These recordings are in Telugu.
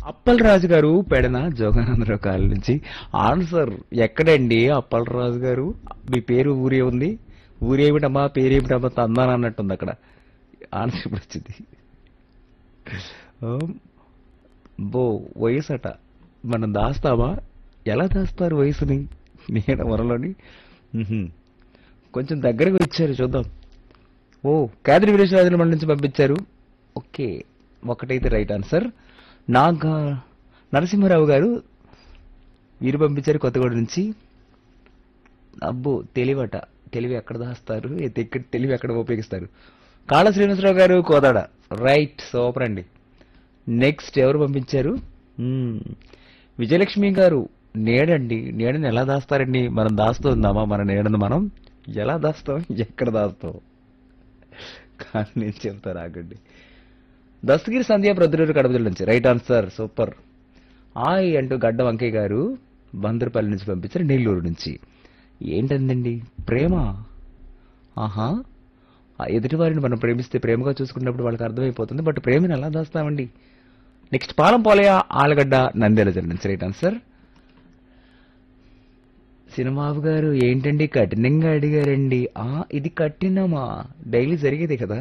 అప్పలరాజు గారు పెడన జోగానందరావు కాలనీ నుంచి ఆన్సర్ ఎక్కడండి అప్పలరాజు గారు మీ పేరు ఊరే ఉంది ఊరేమిటమ్మా పేరేమిటమ్మా తందాన అన్నట్టుంది అక్కడ ఆన్సర్ ఇప్పుడు వచ్చింది ఆమ్, బో వయసు అట మనం దాస్తామా ఎలా దాస్తారు వయసుని నేను వరలోని మ్హూ. కొంచెం దగ్గరకు వచ్చారు చూద్దాం ఓ కేంద్ర వీరేశ్వరాజుల మండలి నుంచి పంపించారు ఓకే ఒకటైతే రైట్ ఆన్సర్ నాగా నరసింహారావు గారు వీరు పంపించారు కొత్తగూడ నుంచి అబ్బో తెలివట తెలివి ఎక్కడ దాస్తారు ఎత్తి ఎక్కడ తెలివి ఎక్కడ ఉపయోగిస్తారు కాళ శ్రీనివాసరావు గారు కోదాడ రైట్ సూపర్ అండి నెక్స్ట్ ఎవరు పంపించారు మ్మ్. విజయలక్ష్మి గారు నీడండి నీడని ఎలా దాస్తారండి మనం దాస్తుందామా మన నీడను మనం ఎలా దాస్తాం ఎక్కడ దాస్తాం కానీ నేను చెప్తాను ఆగండి దస్తగిరి సంధ్య ప్రొద్దుటూరు కడప జిల్లా నుంచి రైట్ ఆన్సర్ సూపర్ ఆయ్ అంటూ గడ్డ వంకయ్య గారు బందరపల్లి నుంచి పంపించారు నెల్లూరు నుంచి ఏంటందండి ప్రేమ ఆహా ఆ ఎదుటి వారిని మనం ప్రేమిస్తే ప్రేమగా చూసుకున్నప్పుడు వాళ్ళకి అర్థమైపోతుంది బట్ ప్రేమని ఎలా దాస్తామండి నెక్స్ట్ పాలం పోలయ ఆలగడ్డ నంద్యాల జిల్లా నుంచి రైట్ ఆన్సర్ సినిమాబు గారు ఏంటండి కఠినంగా అడిగారండి ఆ ఇది కఠినమా డైలీ జరిగేదే కదా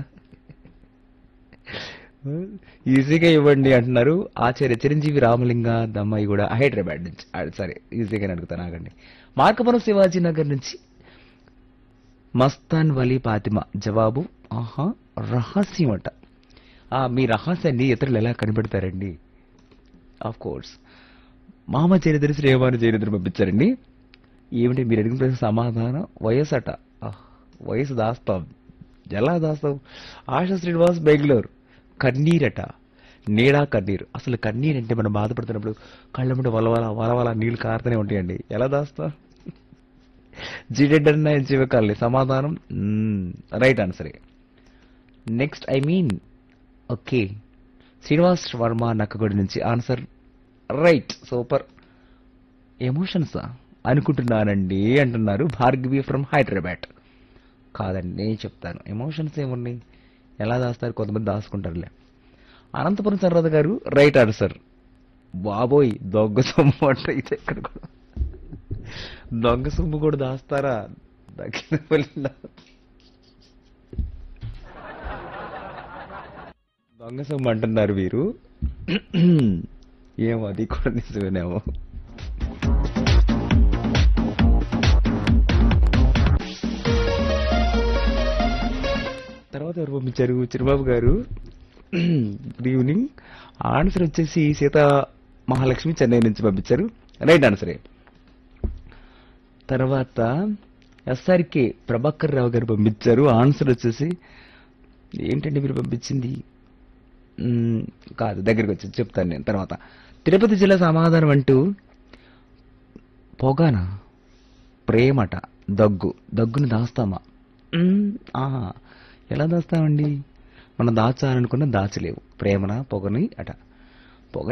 ఈజీగా ఇవ్వండి అంటున్నారు ఆచార్య చిరంజీవి రామలింగ దమ్మాయి కూడా హైదరాబాద్ నుంచి ఆ, సరే ఈజీగానే అడుగుతాను ఆగండి మార్కపురం శివాజీ నగర్ నుంచి మస్తాన్ వలీ ఫాతిమా జవాబు ఆహా రహస్యం అట ఆ, మీ రహస్యాన్ని ఇతరులు ఎలా కనిపెడతారండి ఆఫ్ కోర్స్ మామ చరిత్ర శ్రీవారి చరిత్ర పంపించారండి ఏమిటి మీరు అడిగిన ప్రశ్న సమాధానం వయసు అట ఆహ్, వయసు దాస్తాం ఎలా దాస్తాం ఆశా శ్రీనివాస్ బెంగళూరు కన్నీరట నీడా కన్నీరు అసలు కన్నీరు అంటే మనం బాధపడుతున్నప్పుడు కళ్ళ ముందు వలవల వలవల నీళ్లు కారుతూనే ఉంటాయండి ఎలా దాస్తాం జిడెడ్ అన్న జీవకాలి సమాధానం రైట్ ఆన్సరే next I mean okay Srinivas Varma Nakkagodi నుంచి ఆన్సర్ రైట్ సూపర్ ఎమోషన్సా అనుకుంటున్నానండి అంటున్నారు భార్గవి ఫ్రమ్ హైదరాబాద్ కాదండి నేను చెప్తాను ఎమోషన్స్ ఏమున్నాయి ఎలా దాస్తారు కొంతమంది దాచుకుంటారులే అనంతపురం సర్రద గారు రైట్ ఆన్సర్ బాబోయ్ దొంగ సొమ్ము అంటే ఇది ఎక్కడ కూడా దొంగ సొమ్ము కూడా దాస్తారా దక్షిణపల్లిలో దొంగ సొమ్ము అంటున్నారు వీరు ఏమో అది కూడా నిజమేనేమో తర్వాత ఎవరు పంపించారు చిరుబాబు గారు గుడ్ ఈవినింగ్ ఆన్సర్ వచ్చేసి సీత మహాలక్ష్మి చెన్నై నుంచి పంపించారు రైట్ ఆన్సరే తర్వాత ఎస్ఆర్కే ప్రభాకర్ రావు గారు పంపించారు ఆన్సర్ వచ్చేసి ఏంటండి మీరు పంపించింది మ్మ్, కాదు దగ్గరికి వచ్చి చెప్తాను నేను తర్వాత తిరుపతి జిల్లా సమాధానం అంటూ పొగానా ప్రేమట దగ్గు దగ్గును దాస్తామా మ్మ్, ఆహా ఎలా దాస్తామండి మనం దాచాలనుకున్న దాచలేవు ప్రేమన పొగని అట